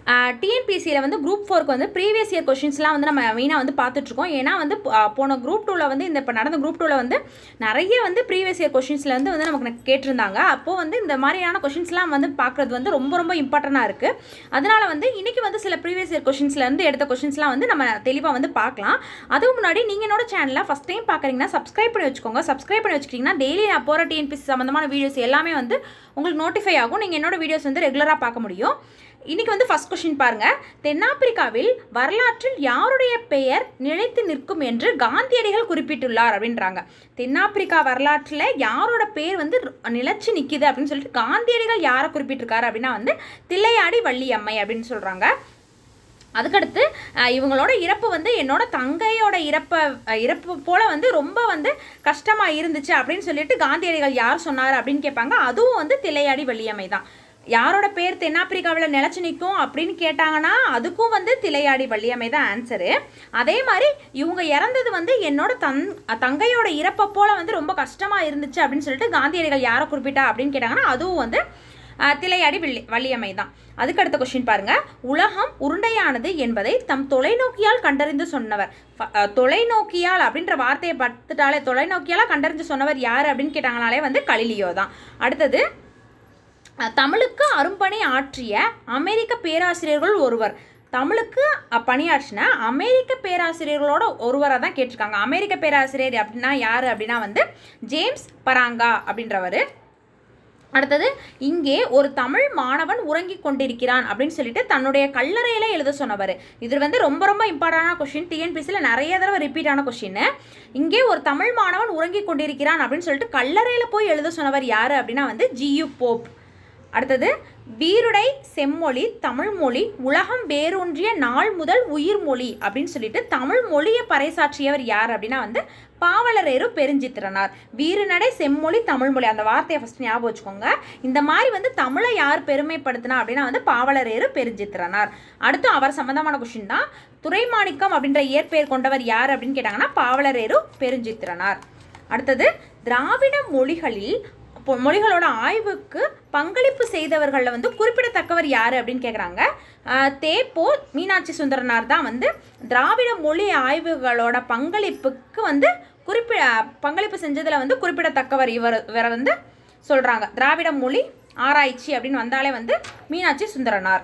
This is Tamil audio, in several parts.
டிஎன்பிசியில் வந்து குரூப் ஃபோருக்கு வந்து ப்ரீவியஸ் இயர் கொஷின்ஸ்லாம் வந்து நம்ம மெயினாக வந்து பார்த்துட்ருக்கோம் ஏன்னா வந்து ஆ, போன குரூப் டூவில் வந்து இந்த இப்போ நடந்த குரூப் டூவில் வந்து நிறைய வந்து ப்ரீவியஸ் இயர் கொஷின்ஸில் வந்து வந்து நமக்கு கேட்டிருந்தாங்க அப்போது வந்து இந்த மாதிரியான கொஷின்ஸ்லாம் வந்து பார்க்குறது வந்து ரொம்ப ரொம்ப இம்பார்ட்டண்ட்டாக இருக்குது அதனால் வந்து இன்றைக்கி வந்து சில ப்ரீவியஸ் இயர் கொஷின்ஸ்லேருந்து எடுத்த கொஷின்ஸ்லாம் வந்து நம்ம தெளிவாக வந்து பார்க்கலாம் அதுக்கு முன்னாடி நீங்கள் என்னோட சேனலில் ஃபஸ்ட் டைம் பார்க்குறீங்கன்னா சப்ஸ்கிரைப் பண்ணி வச்சுக்கோங்க சப்ஸ்கிரைப் பண்ணி வச்சுக்கிட்டிங்கன்னா டெய்லி நான் போகிற டிஎன்பிசி சம்மந்தமான வீடியோஸ் எல்லாமே வந்து உங்களுக்கு நோட்டிஃபை ஆகும் நீங்கள் என்னோட வீடியோஸ் வந்து ரெகுலராக பார்க்க முடியும் இன்னைக்கு வந்து ஃபர்ஸ்ட் கொஸ்டின் பாருங்க தென்னாப்பிரிக்காவில் வரலாற்றில் யாருடைய பெயர் நிலைத்து நிற்கும் என்று காந்தியடிகள் குறிப்பிட்டுள்ளார் அப்படின்றாங்க தென்னாப்பிரிக்கா வரலாற்றில் யாரோட பேர் வந்து நிலைச்சு நிற்கிது அப்படின்னு சொல்லிட்டு காந்தியடிகள் யாரை குறிப்பிட்டிருக்காரு அப்படின்னா வந்து தில்லையாடி வள்ளியம்மை அப்படின்னு சொல்கிறாங்க அதுக்கடுத்து அஹ், இவங்களோட இறப்பு வந்து என்னோட தங்கையோட இறப்பை அஹ், இறப்பு போல வந்து ரொம்ப வந்து கஷ்டமாக இருந்துச்சு அப்படின்னு சொல்லிட்டு காந்தியடிகள் யார் சொன்னார் அப்படின்னு கேட்பாங்க அதுவும் வந்து தில்லையாடி வள்ளியம்மை தான் யாரோட பேர் தென்னாப்பிரிக்காவில் நிலச்சி நிற்கும் அப்படின்னு கேட்டாங்கன்னா அதுக்கும் வந்து தில்லையாடி வள்ளியம்மை தான் ஆன்சரு அதே மாதிரி இவங்க இறந்தது வந்து என்னோட தன் தங்கையோட இறப்பை போல வந்து ரொம்ப கஷ்டமாக இருந்துச்சு அப்படின்னு சொல்லிட்டு காந்தியடிகள் யாரை குறிப்பிட்டா அப்படின்னு கேட்டாங்கன்னா அதுவும் வந்து அஹ், தில்லையாடி வள்ளி வள்ளியம்மை தான் அதுக்கு அடுத்த கொஸ்டின் பாருங்க உலகம் உருண்டையானது என்பதை தம் தொலைநோக்கியால் கண்டறிந்து சொன்னவர் ஃப- அஹ், தொலைநோக்கியால் அப்படின்ற வார்த்தையை பார்த்துட்டாலே தொலைநோக்கியால கண்டறிந்து சொன்னவர் யார் அப்படின்னு கேட்டாங்கனாலே வந்து கலிலியோ தான் அடுத்தது அஹ், தமிழுக்கு அரும்பணி ஆற்றிய அமெரிக்க பேராசிரியர்கள் ஒருவர் தமிழுக்கு அஹ், பணியாற்றின அமெரிக்க பேராசிரியர்களோட ஒருவராக தான் கேட்டிருக்காங்க அமெரிக்க பேராசிரியர் அப்படின்னா யார் அப்படின்னா வந்து ஜேம்ஸ் பராங்கா அப்படின்றவர் அடுத்தது இங்கே ஒரு தமிழ் மாணவன் உறங்கிக் கொண்டிருக்கிறான் அப்படின்னு சொல்லிட்டு தன்னுடைய கல்லறையில எழுத சொன்னவர் இது வந்து ரொம்ப ரொம்ப இம்பார்ட்டண்டான கொஷின் டிஎன்பிசியில் நிறைய தடவை ரிப்பீட் ஆன கொஷின் இங்கே ஒரு தமிழ் மாணவன் உறங்கிக் கொண்டிருக்கிறான் அப்படின்னு சொல்லிட்டு கல்லறையில போய் எழுத சொன்னவர் யாரு அப்படின்னா வந்து ஜியு போப் அடுத்தது வீருடை செம்மொழி தமிழ் மொழி உலகம் வேரூன்றிய நாள் முதல் உயிர் மொழி அப்படின்னு சொல்லிட்டு தமிழ் மொழியை பறைசாற்றியவர் யார் அப்படின்னா வந்து பாவலரேறு பெருஞ்சித்திரனார் வீறுநடை செம்மொழி தமிழ் மொழி அந்த வார்த்தையை ஃபஸ்ட் ஞாபகம் வச்சுக்கோங்க இந்த மாதிரி வந்து தமிழை யார் பெருமைப்படுத்தினா அப்படின்னா வந்து பாவலரேறு பெருஞ்சித்திரனார் அடுத்து அவர் சம்பந்தமான கொஷின் தான் துரைமாணிக்கம் அப்படின்ற இயற்பெயர் கொண்டவர் யார் அப்படின்னு கேட்டாங்கன்னா பாவலரேறு பெருஞ்சித்திரனார் அடுத்தது திராவிட மொழிகளில் பொ- மொழிகளோட ஆய்வுக்கு பங்களிப்பு செய்தவர்களில் வந்து குறிப்பிடத்தக்கவர் யார் அப்படின்னு கேட்குறாங்க தேப்போ மீனாட்சி சுந்தரனார் தான் வந்து திராவிட மொழி ஆய்வுகளோட பங்களிப்புக்கு வந்து குறிப்பிட பங்களிப்பு செஞ்சதில் வந்து குறிப்பிடத்தக்கவர் இவர் இவரை வந்து சொல்கிறாங்க திராவிட மொழி ஆராய்ச்சி அப்படின்னு வந்தாலே வந்து மீனாட்சி சுந்தரனார்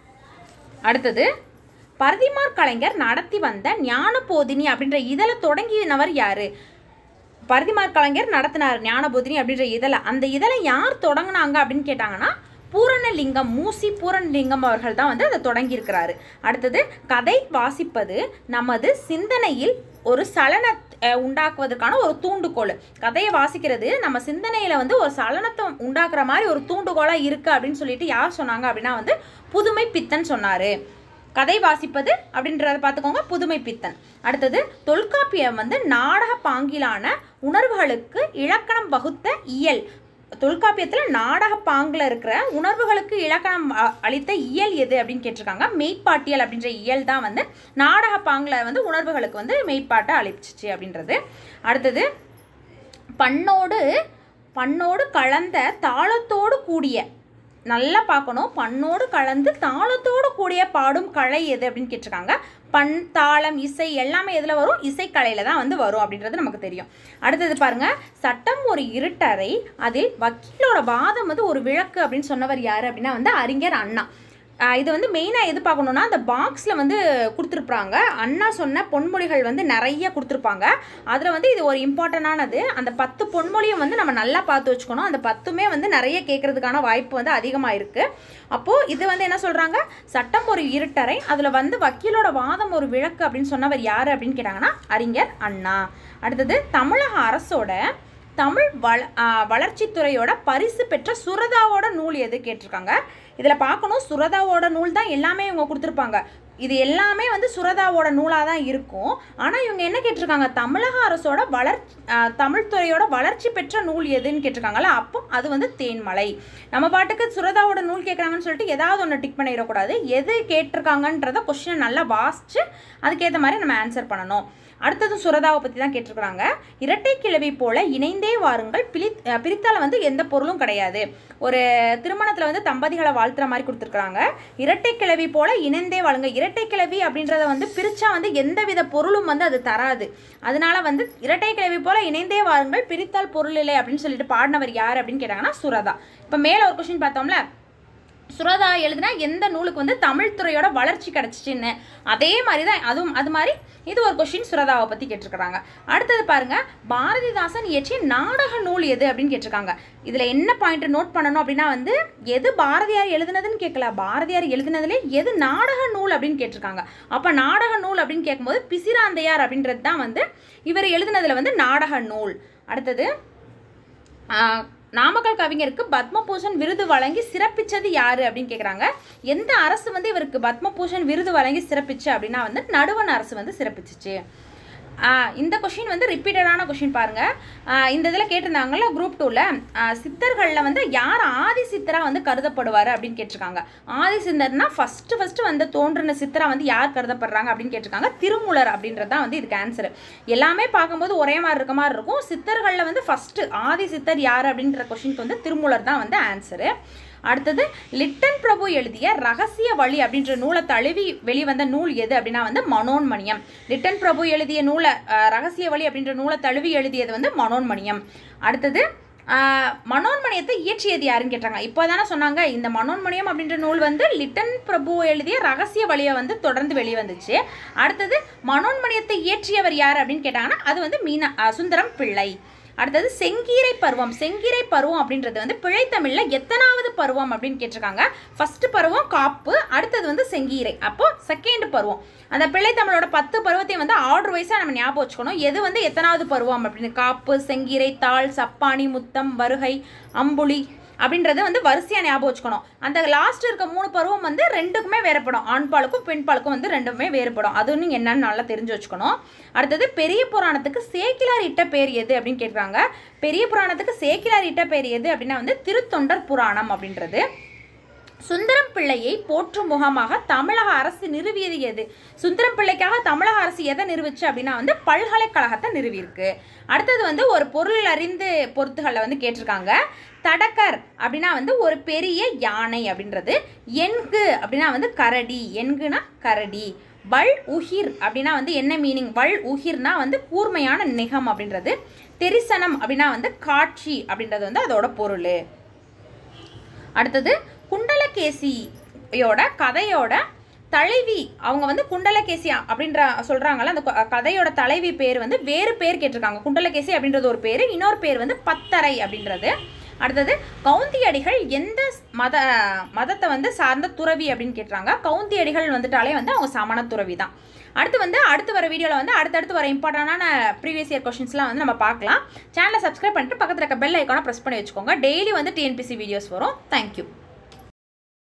அடுத்தது பரதிமார் கலைஞர் நடத்தி வந்த ஞானபோதினி அப்படின்ற இதழை தொடங்கினவர் யாரு பரதிமார் கலைஞர் நடத்தினார் ஞானபோதினி அப்படின்ற இதழை அந்த இதழை யார் தொடங்கினாங்க அப்படின்னு கேட்டாங்கன்னா பூரணலிங்கம் மூசி பூரணலிங்கம் அவர்கள் தான் வந்து அதை தொடங்கியிருக்கிறாரு அடுத்தது கதை வாசிப்பது நமது சிந்தனையில் ஒரு சலன அஹ், உண்டாக்குவதற்கான ஒரு தூண்டுகோல் கதையை வாசிக்கிறது நம்ம சிந்தனையில் வந்து ஒரு சலனத்தை உண்டாக்குற மாதிரி ஒரு தூண்டுகோலாக இருக்குது அப்படின்னு சொல்லிட்டு யார் சொன்னாங்க அப்படின்னா வந்து புதுமை பித்தன் சொன்னார் கதை வாசிப்பது அப்படின்றத பார்த்துக்கோங்க புதுமை பித்தன் அடுத்தது தொல்காப்பியம் வந்து நாடக பாங்கிலான உணர்வுகளுக்கு இலக்கணம் வகுத்த இயல் தொல்காப்பியத்தில் நாடக பாங்கில் இருக்கிற உணர்வுகளுக்கு இலக்கணம் அ- அளித்த இயல் எது அப்படின்னு கேட்டிருக்காங்க மெய்ப்பாட்டியல் அப்படின்ற இயல் தான் வந்து நாடக பாங்கில் வந்து உணர்வுகளுக்கு வந்து மெய்ப்பாட்டை அளிச்சிச்சு அப்படின்றது அடுத்தது பண்ணோடு பண்ணோடு கலந்த தாளத்தோடு கூடிய நல்லா பார்க்கணும் பண்ணோடு கலந்து தாளத்தோடு கூடிய பாடும் கலை எது அப்படின்னு கேட்டிருக்காங்க பண் தாளம் இசை எல்லாமே எதில் வரும் இசைக்கலையில் தான் வந்து வரும் அப்படின்றது நமக்கு தெரியும் அடுத்தது பாருங்க சட்டம் ஒரு இருட்டறை அதில் வக்கீலோட வாதம் வந்து ஒரு விளக்கு அப்படின்னு சொன்னவர் யார் அப்படின்னா வந்து அறிஞர் அண்ணா ஆஹ் இது வந்து மெயினாக எது பார்க்கணுன்னா அந்த பாக்ஸில் வந்து கொடுத்துருப்பாங்க அண்ணா சொன்ன பொன்மொழிகள் வந்து நிறைய கொடுத்துருப்பாங்க அதில் வந்து இது ஒரு இம்பார்ட்டண்டானது அந்த பத்து பொன்மொழியும் வந்து நம்ம நல்லா பார்த்து வச்சுக்கணும் அந்த பத்துமே வந்து நிறைய கேட்கறதுக்கான வாய்ப்பு வந்து அதிகமாக இருக்குது அப்போது இது வந்து என்ன சொல்கிறாங்க சட்டம் ஒரு இருட்டறை அதில் வந்து வக்கீலோட வாதம் ஒரு விளக்கு அப்படின்னு சொன்னவர் யார் அப்படின்னு கேட்டாங்கன்னா அறிஞர் அண்ணா அடுத்தது தமிழக அரசோட தமிழ் வள ஆ, வளர்ச்சித்துறையோட பரிசு பெற்ற சுரதாவோட நூல் எது கேட்டிருக்காங்க இதில் பார்க்கணும் சுரதாவோட நூல் தான் எல்லாமே இவங்க கொடுத்துருப்பாங்க இது எல்லாமே வந்து சுரதாவோட நூலாக தான் இருக்கும் ஆனால் இவங்க என்ன கேட்டிருக்காங்க தமிழக அரசோட வளர் ஆஹ் தமிழ்துறையோட வளர்ச்சி பெற்ற நூல் எதுன்னு கேட்டிருக்காங்கல்ல அப்போ அது வந்து தேன்மலை நம்ம பாட்டுக்கு சுரதாவோட நூல் கேட்குறாங்கன்னு சொல்லிட்டு ஏதாவது ஒன்று டிக் பண்ணிடக்கூடாது எது கேட்டிருக்காங்கன்றத கொஸ்டினை நல்லா வாசித்து அதுக்கேற்ற மாதிரி நம்ம ஆன்சர் பண்ணணும் அடுத்தது சுரதாவை பற்றி தான் கேட்டிருக்கிறாங்க இரட்டை கிழவி போல இணைந்தே வாருங்கள் பிரி அஹ் பிரித்தால வந்து எந்த பொருளும் கிடையாது ஒரு திருமணத்தில் வந்து தம்பதிகளை வாழ்த்துற மாதிரி கொடுத்துருக்குறாங்க இரட்டை கிழவி போல இணைந்தே வாழுங்க இரட்டை கிழவி அப்படின்றத வந்து பிரிச்சா வந்து எந்தவித பொருளும் வந்து அது தராது அதனால வந்து இரட்டை கிழவி போல இணைந்தே வாருங்கள் பிரித்தால் பொருள் இல்லை அப்படின்னு சொல்லிட்டு பாடினவர் யார் அப்படின்னு கேட்டாங்கன்னா சுரதா இப்போ மேலே ஒரு கொஸ்டின் பார்த்தோம்ல சுரதா எழுதினா எந்த நூலுக்கு வந்து தமிழ் துறையோட வளர்ச்சி கிடச்சிச்சின்னு அதே மாதிரி தான் அதுவும் அது மாதிரி இது ஒரு கொஷின் சுரதாவை பற்றி கேட்டிருக்கிறாங்க அடுத்தது பாருங்க பாரதிதாசன் இயற்றிய நாடக நூல் எது அப்படின்னு கேட்டிருக்காங்க இதில் என்ன பாயிண்ட் நோட் பண்ணணும் அப்படின்னா வந்து எது பாரதியார் எழுதுனதுன்னு கேட்கல பாரதியார் எழுதுனதுலே எது நாடக நூல் அப்படின்னு கேட்டிருக்காங்க அப்போ நாடக நூல் அப்படின்னு கேட்கும்போது பிசிராந்தையார் அப்படின்றது தான் வந்து இவர் எழுதுனதுல வந்து நாடக நூல் அடுத்தது ஆஹ், நாமக்கல் கவிஞருக்கு பத்மபூஷன் விருது வழங்கி சிறப்பிச்சது யாரு அப்படின்னு கேட்குறாங்க எந்த அரசு வந்து இவருக்கு பத்மபூஷன் விருது வழங்கி சிறப்பிச்சு அப்படின்னா வந்து நடுவண் அரசு வந்து சிறப்பிச்சுச்சு ஆஹ், இந்த கொஷின் வந்து ரிப்பீட்டடான கொஷின் பாருங்க ஆஹ், இந்த இதில் கேட்டிருந்தாங்கல்ல குரூப் டூவில் சித்தர்களில் வந்து யார் ஆதி சித்தரா வந்து கருதப்படுவார் அப்படின்னு கேட்டிருக்காங்க ஆதி சித்தர்னா ஃபஸ்ட்டு ஃபஸ்ட்டு வந்து தோன்றின சித்தரா வந்து யார் கருதப்படுறாங்க அப்படின்னு கேட்டிருக்காங்க திருமூலர் அப்படின்றது தான் வந்து இதுக்கு ஆன்சர் எல்லாமே பார்க்கும்போது ஒரே மாதிரி இருக்க மாதிரி இருக்கும் சித்தர்களில் வந்து ஃபஸ்ட்டு ஆதி சித்தர் யார் அப்படின்ற கொஷினுக்கு வந்து திருமூலர் தான் வந்து ஆன்சரு அடுத்தது லிட்டன் பிரபு எழுதிய ரகசிய வழி அப்படின்ற நூலை தழுவி வெளிவந்த நூல் எது அப்படின்னா வந்து மனோன்மணியம் லிட்டன் பிரபு எழுதிய நூலை அஹ், ரகசிய வழி அப்படின்ற நூலை தழுவி எழுதியது வந்து மனோன்மணியம் அடுத்தது ஆஹ், மனோன்மணியத்தை இயற்றியது யாருன்னு கேட்டாங்க இப்போ தானே சொன்னாங்க இந்த மனோன்மணியம் அப்படின்ற நூல் வந்து லிட்டன் பிரபு எழுதிய ரகசிய வழியை வந்து தொடர்ந்து வெளிவந்துச்சு அடுத்தது மனோன்மணியத்தை இயற்றியவர் யார் அப்படின்னு கேட்டாங்கன்னா அது வந்து மீனா ஆஹ், சுந்தரம் பிள்ளை அடுத்தது செங்கீரை பருவம் செங்கீரை பருவம் அப்படின்றது வந்து பிழைத்தமிழில் எத்தனாவது பருவம் அப்படின்னு கேட்டிருக்காங்க ஃபர்ஸ்ட் பருவம் காப்பு அடுத்தது வந்து செங்கீரை அப்போ செகண்ட் பருவம் அந்த பிள்ளைத்தமிழோட பத்து பருவத்தையும் வந்து ஆர்டர் வைஸாக நம்ம ஞாபகம் வச்சுக்கணும் எது வந்து எத்தனாவது பருவம் அப்படின்னு காப்பு செங்கீரை தாள் சப்பானி முத்தம் வருகை அம்புலி அப்படின்றது வந்து வரிசையாக ஞாபகம் வச்சுக்கணும் அந்த லாஸ்ட் இருக்க மூணு பருவம் வந்து ரெண்டுக்குமே வேறுபடும் ஆண்பாலுக்கும் பெண்பாலுக்கும் வந்து ரெண்டுமே வேறுபடும் அது நீங்கள் என்னன்னு நல்லா தெரிஞ்சு வச்சுக்கணும் அடுத்தது பெரிய புராணத்துக்கு சேக்கிலார் இட்ட பேர் எது அப்படின்னு கேட்குறாங்க பெரிய புராணத்துக்கு சேக்கிலார் இட்ட பேர் எது அப்படின்னா வந்து திருத்தொண்டர் புராணம் அப்படின்றது சுந்தரம் பிள்ளையை போற்றும் முகமாக தமிழக அரசு நிறுவியது எது சுந்தரம் பிள்ளைக்காக தமிழக அரசு எதை நிறுவிச்சு அப்படின்னா வந்து பல்கலைக்கழகத்தை நிறுவியிருக்கு அடுத்தது வந்து ஒரு பொருள் அறிந்து பொருத்துகளில் வந்து கேட்டிருக்காங்க தடக்கர் அப்படின்னா வந்து ஒரு பெரிய யானை அப்படின்றது எண்கு அப்படின்னா வந்து கரடி எண்குனா கரடி வல் உகிர் அப்படின்னா வந்து என்ன மீனிங் வல் உகிர்னா வந்து கூர்மையான நிகம் அப்படின்றது தெரிசனம் அப்படின்னா வந்து காட்சி அப்படின்றது வந்து அதோட பொருள் அடுத்தது குண்டலகேசியோட கதையோட தலைவி அவங்க வந்து குண்டலகேசி அப்படின்ற சொல்கிறாங்கல்ல அந்த க- கதையோட தலைவி பேர் வந்து வேறு பேர் கேட்டிருக்காங்க குண்டலகேசி அப்படின்றது ஒரு பேர் இன்னொரு பேர் வந்து பத்தரை அப்படின்றது அடுத்தது கவுந்தியடிகள் எந்த மத மதத்தை வந்து சார்ந்த துறவி அப்படின்னு கேட்டுறாங்க கவுந்தியடிகள் வந்துட்டாலே வந்து அவங்க சமண துறவி தான் அடுத்து வந்து அடுத்து வர வீடியோவில் வந்து அடுத்தடுத்து வர இம்பார்ட்டண்டான ப்ரீவியஸ் இயர் கொஷின்ஸ்லாம் வந்து நம்ம பார்க்கலாம் சேனலை சப்ஸ்கிரைப் பண்ணிட்டு பக்கத்தில் இருக்க பெல் ஐக்கானை ப்ரெஸ் பண்ணி வச்சுக்கோங்க டெய்லி வந்து டிஎன்பிசி வீடியோஸ் வரும் தேங்க்யூ